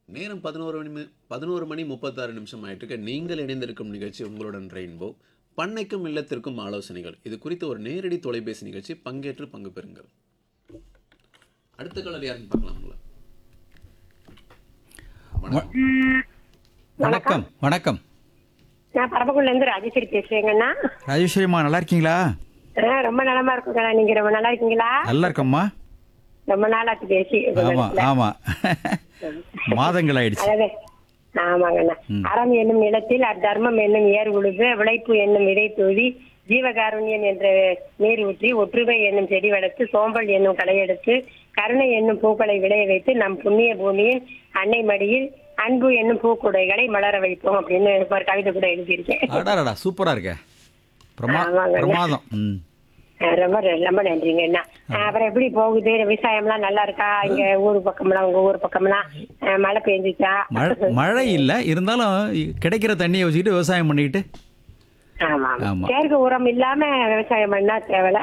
நேரம் பதினோரு மணி பதினோரு மணி முப்பத்தாறு நிமிஷம் ஆயிட்டு நீங்கள் இணைந்திருக்கும் நிகழ்ச்சி உங்களுடன் ரெயின்போ பண்ணைக்கும் இல்லத்திற்கும் ஆலோசனைகள் இது குறித்த ஒரு நேரடி தொலைபேசி நிகழ்ச்சி பங்கேற்று பங்கு பெறுங்கள் அடுத்த கலர் யாருன்னு பார்க்கலாங்களா வணக்கம் வணக்கம் நான் பரமக்குள்ள இருந்து ராஜேஸ்வரி பேசுறேங்கண்ணா ராஜேஸ்வரிம்மா நல்லா இருக்கீங்களா ஆ, ரொம்ப நலமா இருக்குங்கண்ணா நீங்க ரொம்ப நல்லா இருக்கீங்களா நல்லா இருக்கம்மா ரொம்ப நாளாச்சு பேசி ஆமா ஆமா மாதங்கள் ஆயிடுச்சு அதாவது ஆமாங்கண்ணா அறம் என்னும் நிலத்தில் அத்தர்மம் என்னும் ஏர் உழுது விளைப்பு என்னும் விதை தூவி ஜீவகாருண்யம் என்ற நீர் ஊற்றி ஒற்றுமை என்னும் செடி வளர்த்து சோம்பல் என்னும் களை எடுத்து கருணை என்னும் பூக்களை விளைய வைத்து நம் புண்ணிய பூமியின் அன்னை மடியில் அன்பு என்னும் பூக்குடைகளை மலர வைப்போம் அப்படின்னு ஒரு கவிதை கூட எழுதியிருக்கேன் அடாடா சூப்பரா இருக்க பிரமா ஆமாங்க. பிரமாதம் ம் ஆ, ரொம்ப ரொம்ப நன்றிங்க அண்ணா ஆ, அப்புறம் எப்படி போகுது விவசாயம்லாம் நல்லா இருக்கா இங்க ஊர் பக்கம்லாம் உங்க ஊர் பக்கம்லாம் ஆ, மழை பெஞ்சிச்சா மழை மழை இல்லை இருந்தாலும் கிடைக்கிற தண்ணியை வச்சுக்கிட்டு விவசாயம் பண்ணிக்கிட்டு ஆமா ஆமா. ஆமா செயற்கை உரம் இல்லாம விவசாயம் பண்ணா தேவையில்ல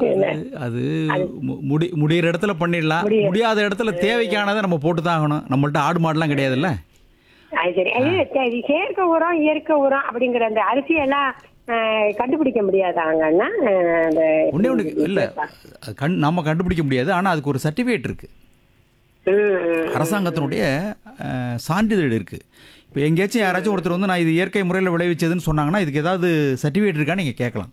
அது மு- முடி முடியிற இடத்துல பண்ணிடலாம் முடியாத இடத்துல தேவைக்கானதை நம்ம போட்டு தான் ஆகணும் நம்மள்ட்ட ஆடு மாடுலாம் கிடையாதுல்ல அது சரி அது சரி, செயற்கை உரம் இயற்கை உரம் அப்படிங்கிற அந்த அரிசி எல்லாம் ஆ, கண்டுபிடிக்க முடியாதாங்க அண்ணா ஆ, அந்த ஒண்ணே ஒன்று இல்லை அது கண் நம்ம கண்டுபிடிக்க முடியாது ஆனால் அதுக்கு ஒரு சர்டிஃபிகேட் இருக்குது ம், ம். அரசாங்கத்தினுடைய அஹ், சான்றிதழ் இருக்குது இப்போ எங்கேயாச்சும் யாராச்சும் ஒருத்தர் வந்து நான் இது இயற்கை முறையில் விளைவிச்சதுன்னு சொன்னாங்கன்னா இதுக்கு ஏதாவது சர்டிஃபிகேட் இருக்கான்னு நீங்கள் கேட்கலாம்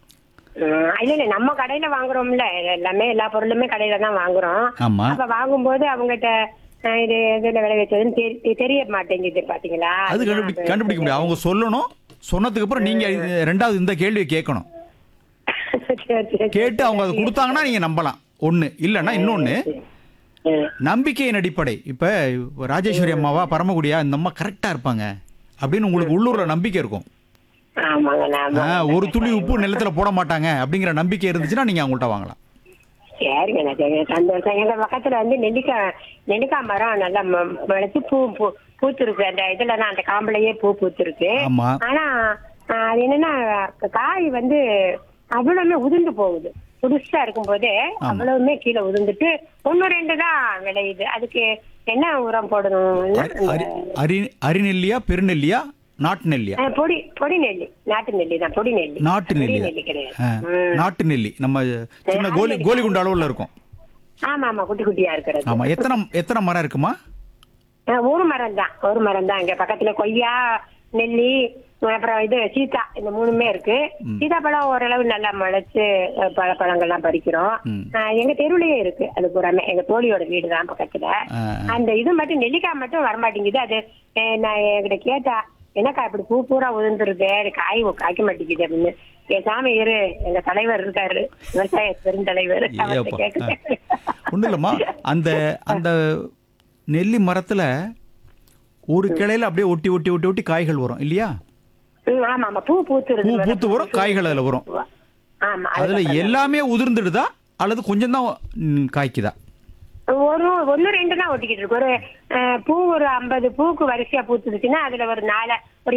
ம், இல்ல இல்ல நம்ம கடையில வாங்குறோம்ல எல்லாமே எல்லா பொருளுமே கடையில தான் வாங்குறோம் ஆமாம் அப்ப வாங்கும்போது அவங்ககிட்ட அஹ், இது இதுல விளைவிச்சதுன்னு தெரி- தெரிய மாட்டேங்குது பாத்தீங்களா அது கண்டுபிடி கண்டுபிடிக்க முடியாது அவங்க சொல்லணும் சொன்னதுக்கு அப்புறம் நீங்கள் ரெண்டாவது இந்த கேள்வியை கேட்கணும் சரி, சரி. கேட்டு அவங்க அதை கொடுத்தாங்கன்னா நீங்கள் நம்பலாம் ஒன்று இல்லைன்னா இன்னொன்று ம். நம்பிக்கையின் அடிப்படை இப்போ ராஜேஸ்வரி அம்மாவா பரமக்குடியா இந்த அம்மா கரெக்டாக இருப்பாங்க அப்படின்னு உங்களுக்கு உள்ளூரில் நம்பிக்கை இருக்கும் ஆமாங்க ஆமா ஆ, ஒரு துளி உப்பு நிலத்துல போட மாட்டாங்க அப்படிங்கிற நம்பிக்கை இருந்துச்சுன்னா நீங்கள் அவங்கள்ட்ட வாங்கலாம் சரிங்க நான் சரிங்க சந்தோஷம் எங்க பக்கத்துல வந்து நெல்லிக்காய் நெல்லிக்காய் மரம் நல்லா ம- முளைச்சு பூ பூ பூத்திருக்கு அந்த இதுல தான் அந்த காம்பளையே பூ பூத்திருக்கு ஆமா ஆனா அஹ், அது என்னன்னா காய் வந்து அவ்வளவுமே உதிர்ந்து போகுது புதுசா இருக்கும் போதே அவ்வளவுமே கீழே உதிர்ந்துட்டு ஒன்னு ரெண்டு தான் விளையுது அதுக்கு என்ன உரம் போடணும் அரி அரி அரிநெல்லியா பெருநெல்லியா நாட்டு நெல்லியா அஹ், பொடி பொடி நெல்லி நாட்டு நெல்லி தான் பொடி நெல்லி நாட்டு பொடி நெல்லியா நெல்லி கிடையாது ஆ, நாட்டு நெல்லி நம்ம சின்ன கோலி கோலி குண்டு அளவுல இருக்கும் ஆமா ஆமா குட்டி குட்டியா இருக்கிறது ஆமா எத்தனை எத்தனை மரம் இருக்குமா அஹ், ஒரு மரம் தான் ஒரு மரம் தான் இங்க பக்கத்துல கொய்யா நெல்லி அப்புறம் இது சீத்தா இந்த மூணுமே இருக்கு சீதாப்பழம் ஓரளவு நல்லா முளைச்சு அஹ், பழ பழங்கள்லாம் பறிக்கிறோம் ம். அஹ், எங்க தெருவுலயே இருக்கு அது பூராமே எங்க தோழியோட வீடு தான் பக்கத்துல ஆ, அந்த இது மட்டும் நெல்லிக்காய் மட்டும் வரமாட்டேங்குது அது அஹ், நான் என்கிட்ட கேட்டா என்னக்கா இப்படி பூ பூரா உதிர்ந்துருது அது காய் காய்க்க மாட்டேங்குது அப்படின்னு என் சாமி இரு எங்க தலைவர் இருக்காரு விவசாய பெருந்தலைவர் அவர்கிட்ட ஏப்பா. கேட்க ஒன்றும் இல்லைம்மா அந்த அந்த நெல்லி மரத்துல ஒரு கிளையில அப்படியே ஒட்டி ஒட்டி ஒட்டி ஒட்டி காய்கள் வரும் இல்லையா ம், ஆமா ஆமா பூ பூத்துருது பூ பூத்து வரும் காய்கள் அதுல வரும் ஆமா அதுல எல்லாமே உதிர்ந்துடுதா அல்லது கொஞ்சம் தான் காய்க்குதா ஒரு ஒன்னு ரெண்டு தான் ஒட்டிக்கிட்டு இருக்கு ஒரு அஹ், பூ ஒரு ஐம்பது பூக்கு வரிசையா பூத்துருச்சுன்னா அதுல ஒரு நாலு ஒரு